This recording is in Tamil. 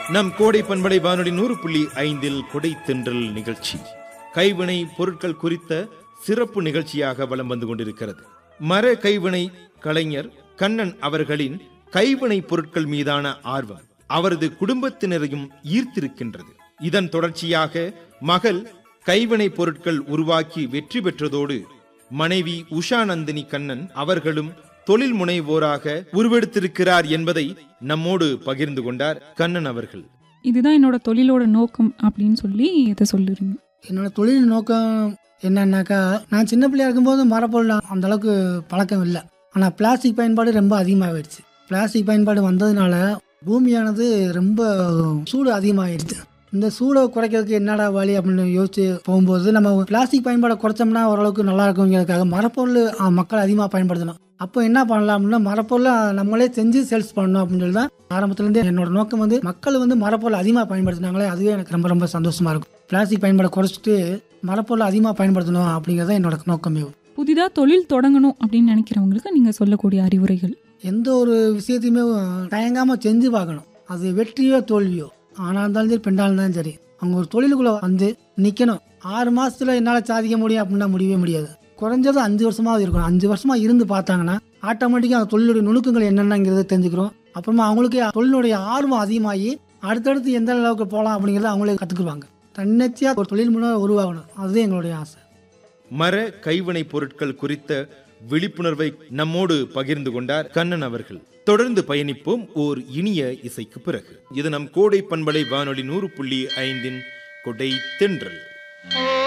நம் கோடை பண்படை வானொலி நூறு புள்ளி ஐந்தில் கொடை தென்றல் நிகழ்ச்சி கைவினை பொருட்கள் குறித்த சிறப்பு நிகழ்ச்சியாக வலம் வந்து கொண்டிருக்கிறது மர கைவினை கலைஞர் கண்ணன் அவர்களின் கைவினை பொருட்கள் மீதான ஆர்வம் அவரது குடும்பத்தினரையும் ஈர்த்திருக்கின்றது இதன் தொடர்ச்சியாக மகள் கைவினை பொருட்கள் உருவாக்கி வெற்றி பெற்றதோடு மனைவி உஷா நந்தினி கண்ணன் அவர்களும் தொழில் முனைவோராக உருவெடுத்திருக்கிறார் என்பதை நம்மோடு பகிர்ந்து கொண்டார் கண்ணன் அவர்கள் இதுதான் என்னோட தொழிலோட நோக்கம் அப்படின்னு சொல்லி இதை சொல்லுறீங்க என்னோட தொழில் நோக்கம் என்னன்னாக்கா நான் சின்ன பிள்ளையா இருக்கும்போது மரப்பொருள் அந்த அளவுக்கு பழக்கம் இல்லை ஆனால் பிளாஸ்டிக் பயன்பாடு ரொம்ப அதிகமாகிடுச்சு பிளாஸ்டிக் பயன்பாடு வந்ததுனால பூமியானது ரொம்ப சூடு அதிகமாகிடுச்சு இந்த சூடை குறைக்கிறதுக்கு என்னடா வழி அப்படின்னு யோசிச்சு போகும்போது நம்ம பிளாஸ்டிக் பயன்பாடை குறைச்சோம்னா ஓரளவுக்கு நல்லா இருக்குங்கிறதுக்காக மரப்பொருள் ஆ, மக்கள் அதிகமாக பயன்படுத்தணும் அப்போ என்ன பண்ணலாம் அப்படின்னா மரப்பொருளை நம்மளே செஞ்சு சேல்ஸ் பண்ணணும் அப்படின்னு சொல்லி தான் ஆரம்பத்துலேருந்தே என்னோட நோக்கம் வந்து மக்கள் வந்து மரப்பொருள் அதிகமாக பயன்படுத்தினாங்களே அதுவே எனக்கு ரொம்ப ரொம்ப சந்தோஷமா இருக்கும் பிளாஸ்டிக் பயன்பாடை குறைச்சிட்டு மரப்பொருள் அதிகமாக பயன்படுத்தணும் அப்படிங்கிறது என்னோட நோக்கமே புதிதாக தொழில் தொடங்கணும் அப்படின்னு நினைக்கிறவங்களுக்கு நீங்கள் சொல்லக்கூடிய அறிவுரைகள் எந்த ஒரு விஷயத்தையுமே தயங்காமல் செஞ்சு பார்க்கணும் அது வெற்றியோ தோல்வியோ ஆணாக இருந்தாலும் சரி பெண்ணாக இருந்தாலும் சரி அவங்க ஒரு தொழிலுக்குள்ளே வந்து நிற்கணும் ஆறு மாசத்துல என்னால் சாதிக்க முடியும் அப்படின்னா முடியவே முடியாது குறைஞ்சது அஞ்சு வருஷமாவது இருக்கணும் அஞ்சு வருஷமா இருந்து பார்த்தாங்கன்னா ஆட்டோமேட்டிக்காக அந்த தொழிலுடைய நுணுக்கங்கள் என்னென்னங்கிறத தெரிஞ்சுக்கிறோம் அப்புறமா அவங்களுக்கு தொழிலுடைய ஆர்வம் அதிகமாகி அடுத்தடுத்து எந்த அளவுக்கு போகலாம் அப்படிங்கிறத அவங்களே கற்றுக்குவாங்க தன்னிச்சையாக ஒரு தொழில் முன்னாடி உருவாகணும் அதுதான் எங்களுடைய ஆசை மர கைவினை பொருட்கள் குறித்த விழிப்புணர்வை நம்மோடு பகிர்ந்து கொண்டார் கண்ணன் அவர்கள் தொடர்ந்து பயணிப்போம் ஓர் இனிய இசைக்கு பிறகு இது நம் கோடை பண்பலை வானொலி நூறு புள்ளி ஐந்தின் கொடை தென்றல்